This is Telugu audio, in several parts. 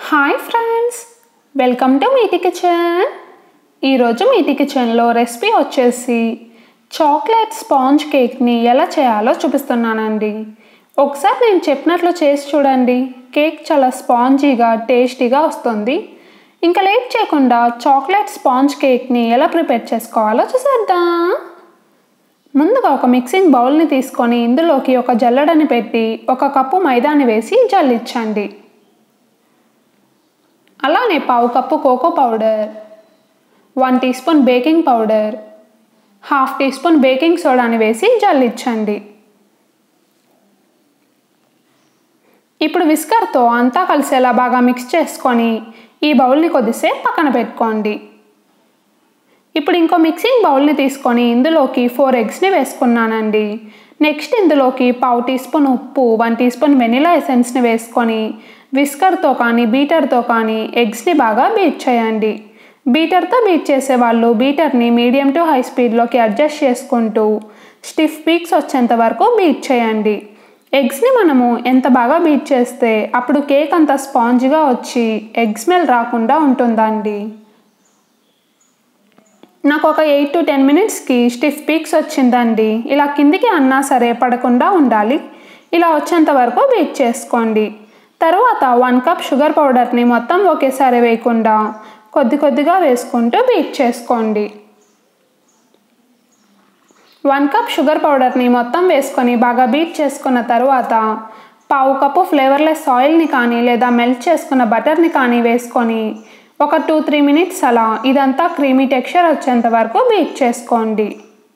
hi friends welcome to Meeti kitchen ఈరోజు మీటి కిచెన్లో రెసిపీ వచ్చేసి చాక్లెట్ స్పాంజ్ కేక్ని ఎలా చేయాలో చూపిస్తున్నానండి ఒకసారి నేను చెప్పినట్లు చేసి చూడండి కేక్ చాలా స్పాంజీగా టేస్టీగా వస్తుంది ఇంకా లేట్ చేయకుండా చాక్లెట్ స్పాంజ్ కేక్ని ఎలా ప్రిపేర్ చేసుకోవాలో చూసేద్దాం ముందుగా ఒక మిక్సింగ్ బౌల్ని తీసుకొని ఇందులోకి ఒక జల్లెడని పెట్టి ఒక కప్పు మైదాని వేసి జల్లించండి అలానే పావు cup cocoa powder one teaspoon baking powder half teaspoon baking సోడాని వేసి జల్లించండి ఇప్పుడు విస్కర్తో అంతా కలిసేలా బాగా మిక్స్ చేసుకొని ఈ బౌల్ని కొద్దిసేపు పక్కన పెట్టుకోండి ఇప్పుడు ఇంకో మిక్సింగ్ బౌల్ని తీసుకొని ఇందులోకి ఫోర్ ఎగ్స్ని వేసుకున్నానండి నెక్స్ట్ ఇందులోకి పావు టీ స్పూన్ ఉప్పు వన్ టీ స్పూన్ వెనిలా ఎసెన్స్ని వేసుకొని విస్కర్తో కానీ బీటర్తో కానీ ఎగ్స్ని బాగా బీట్ చేయండి బీటర్తో బీట్ చేసే వాళ్ళు బీటర్ని మీడియం టు హై స్పీడ్లోకి అడ్జస్ట్ చేసుకుంటూ స్టిఫ్ పీక్స్ వచ్చేంత వరకు బీట్ చేయండి ఎగ్స్ని మనము ఎంత బాగా బీట్ చేస్తే అప్పుడు కేక్ అంత స్పాంజ్గా వచ్చి ఎగ్ స్మెల్ రాకుండా ఉంటుందండి నాకు ఒక ఎయిట్ టు టెన్ మినిట్స్కి స్టిఫ్ పీక్స్ వచ్చిందండి ఇలా కిందికి అన్నా సరే పడకుండా ఉండాలి ఇలా వచ్చేంత వరకు బీట్ చేసుకోండి తర్వాత వన్ కప్ షుగర్ పౌడర్ని మొత్తం ఒకేసారి వేయకుండా కొద్ది కొద్దిగా వేసుకుంటూ బీట్ చేసుకోండి వన్ కప్ షుగర్ పౌడర్ని మొత్తం వేసుకొని బాగా బీట్ చేసుకున్న తర్వాత పావు కప్పు ఫ్లేవర్లెస్ ఆయిల్ని కానీ లేదా మెల్ట్ చేసుకున్న బటర్ని కానీ వేసుకొని ఒక టూ త్రీ మినిట్స్ అలా ఇదంతా క్రీమీ టెక్స్చర్ వచ్చేంత వరకు బీట్ చేసుకోండి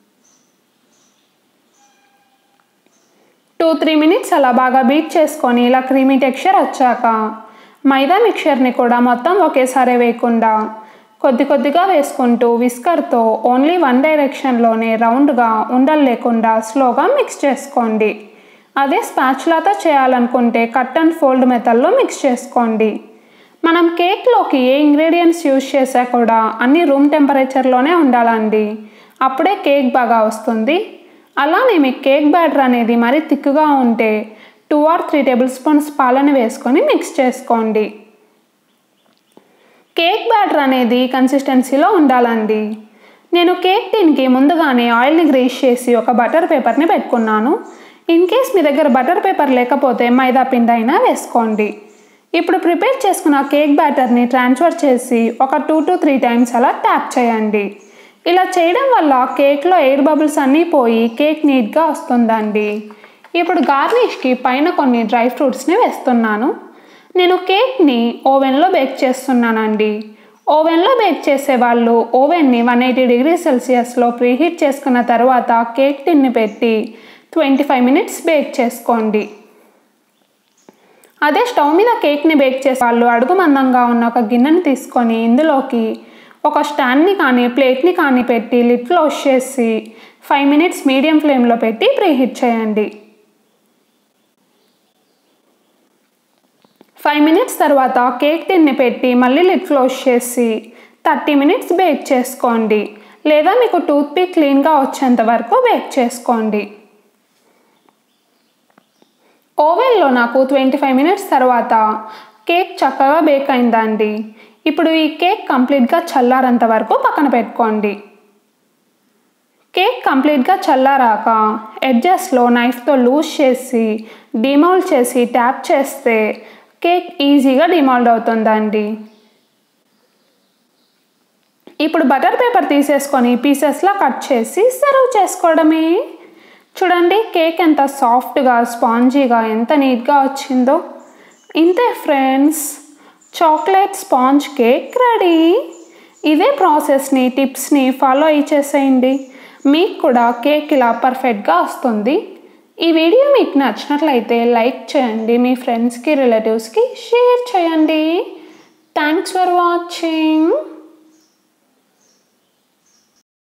టూ త్రీ మినిట్స్ అలా బాగా బీట్ చేసుకొని ఇలా క్రీమీ టెక్స్చర్ వచ్చాక మైదా మిక్చర్ని కూడా మొత్తం ఒకేసారి వేయకుండా కొద్ది కొద్దిగా వేసుకుంటూ విస్కర్తో ఓన్లీ వన్ డైరెక్షన్లోనే రౌండ్గా ఉండలు లేకుండా స్లోగా మిక్స్ చేసుకోండి అదే స్పాచులాతో చేయాలనుకుంటే కట్ అండ్ ఫోల్డ్ మెథడ్లో మిక్స్ చేసుకోండి మనం కేక్లోకి ఏ ఇంగ్రీడియంట్స్ యూజ్ చేసా కూడా అన్ని రూమ్ టెంపరేచర్లోనే ఉండాలండి అప్పుడే కేక్ బాగా వస్తుంది అలానే మీకు కేక్ బ్యాటర్ అనేది మరీ థిక్గా ఉంటే two or three tablespoons పాలను వేసుకొని మిక్స్ చేసుకోండి కేక్ బ్యాటర్ అనేది కన్సిస్టెన్సీలో ఉండాలండి నేను కేక్ టిన్కి ముందుగానే ఆయిల్ని గ్రీస్ చేసి ఒక బటర్ పేపర్ని పెట్టుకున్నాను ఇన్ కేస్ మీ దగ్గర బటర్ పేపర్ లేకపోతే మైదా పిండి అయినా వేసుకోండి ఇప్పుడు ప్రిపేర్ చేసుకున్న కేక్ బ్యాటర్ని ట్రాన్స్ఫర్ చేసి ఒక టూ టు త్రీ టైమ్స్ అలా ట్యాప్ చేయండి ఇలా చేయడం వల్ల కేక్లో ఎయిర్ బబుల్స్ అన్నీ పోయి కేక్ నీట్గా వస్తుందండి ఇప్పుడు గార్నిష్కి పైన కొన్ని డ్రై ఫ్రూట్స్ని వేస్తున్నాను నేను కేక్ని ఓవెన్లో బేక్ చేస్తున్నానండి ఓవెన్లో బేక్ చేసే వాళ్ళు ఓవెన్ని వన్ ఎయిటీ డిగ్రీ సెల్సియస్లో ప్రీహీట్ చేసుకున్న తర్వాత కేక్ టిన్ని పెట్టి ట్వంటీ ఫైవ్ మినిట్స్ బేక్ చేసుకోండి అదే స్టవ్ మీద కేక్ని బేక్ చేసే వాళ్ళు అడుగు మందంగా ఉన్న ఒక గిన్నెని తీసుకొని ఇందులోకి ఒక స్టాండ్ని కానీ ప్లేట్ని కానీ పెట్టి లిడ్ క్లోజ్ చేసి ఫైవ్ మినిట్స్ మీడియం ఫ్లేమ్లో పెట్టి ప్రీహీట్ చేయండి ఫైవ్ మినిట్స్ తర్వాత కేక్ టిన్ని పెట్టి మళ్ళీ లిడ్ క్లోజ్ చేసి థర్టీ మినిట్స్ బేక్ చేసుకోండి లేదా మీకు టూత్ పిక్ క్లీన్గా వచ్చేంత వరకు బేక్ చేసుకోండి ఓవెన్లో నాకు ట్వంటీ ఫైవ్ మినిట్స్ తర్వాత కేక్ చక్కగా బేక్ అయిందండి ఇప్పుడు ఈ కేక్ కంప్లీట్గా చల్లారంత వరకు పక్కన పెట్టుకోండి కేక్ కంప్లీట్గా చల్లారాక ఎడ్జెస్లో నైఫ్తో లూజ్ చేసి డిమౌల్డ్ చేసి ట్యాప్ చేస్తే కేక్ ఈజీగా డిమాల్డ్ అవుతుందండి ఇప్పుడు బటర్ పేపర్ తీసేసుకొని పీసెస్లా కట్ చేసి సర్వ్ చేసుకోవడమే చూడండి కేక్ ఎంత సాఫ్ట్గా స్పాంజీగా ఎంత నీట్గా వచ్చిందో ఇంతే friends chocolate sponge cake ready ఇదే ప్రాసెస్ని టిప్స్ని ఫాలో అయ్యేసేయండి మీకు కూడా కేక్ ఇలా పర్ఫెక్ట్గా వస్తుంది ఈ వీడియో మీకు నచ్చినట్లయితే లైక్ చేయండి మీ ఫ్రెండ్స్కి రిలేటివ్స్కి షేర్ చేయండి థ్యాంక్స్ ఫర్ వాచింగ్